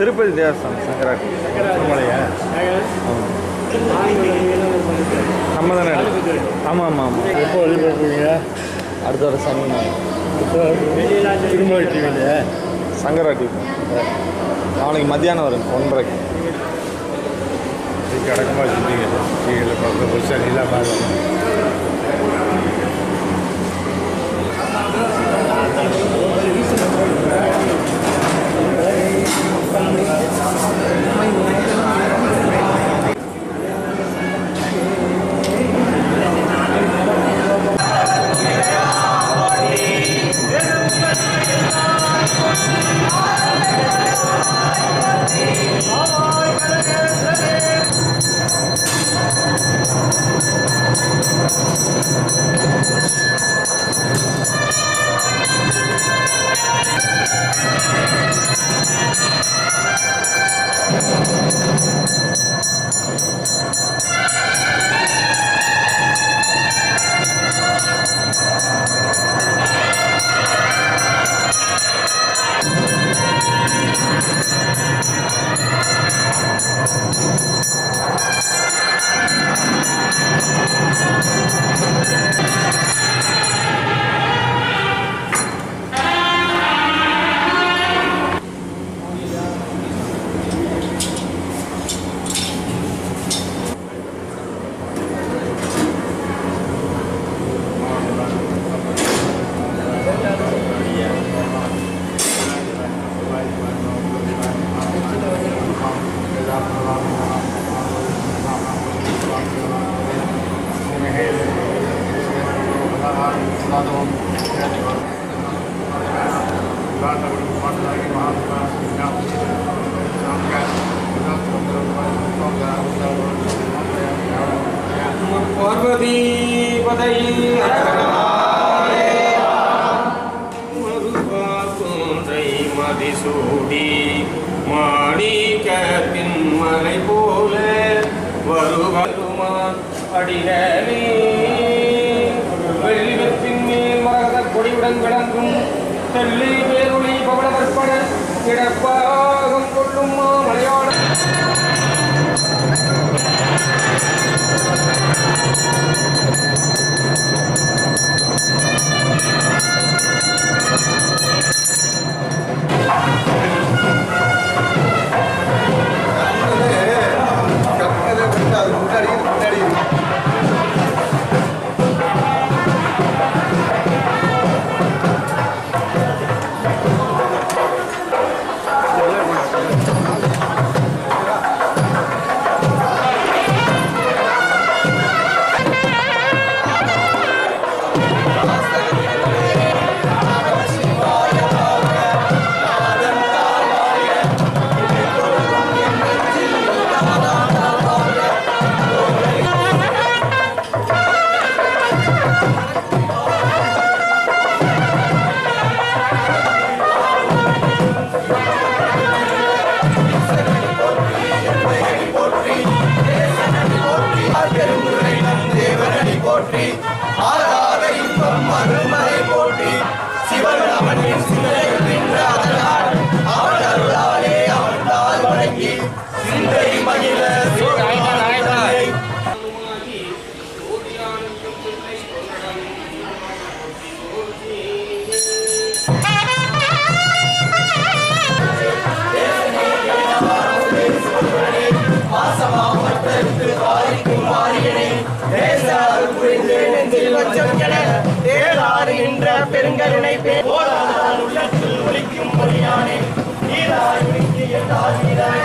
திருப்பதி தேவஸ்தானம் சங்கராட்டி திருமலையா நம்ம தானே ஆமாம் ஆமாம் ஆமாம் எப்போ வழிபடுறீங்க அடுத்த வர சனி ஞாயிறு. திருமலை டிவிலையா சங்கராட்டி நாளைக்கு மத்தியானம் வரும் ஒன்றரைக்கு இதுக்கு அடக்கமாக சொன்னீங்க டிவியில் பார்க்க புதுசாக நீலா பார்க்கணும் பார்வதி பதை மறுபாக்குன்றை மதிசூடி மாணிக்கத்தின் மலை போல வருவருமான் அடிகளே வெள்ளிவத்தின் மேல் மரகத கொடியுடன் விளங்கும் தெள்ளி பேருளி பவளவற்பன கிடப்பாகம் கொள்ளும் மலையாள என்ற பெருங்கருணை பேர் உள்ளத்தில் ஒலிக்கும் மொழியானே நீராய் விட்டு எல்லா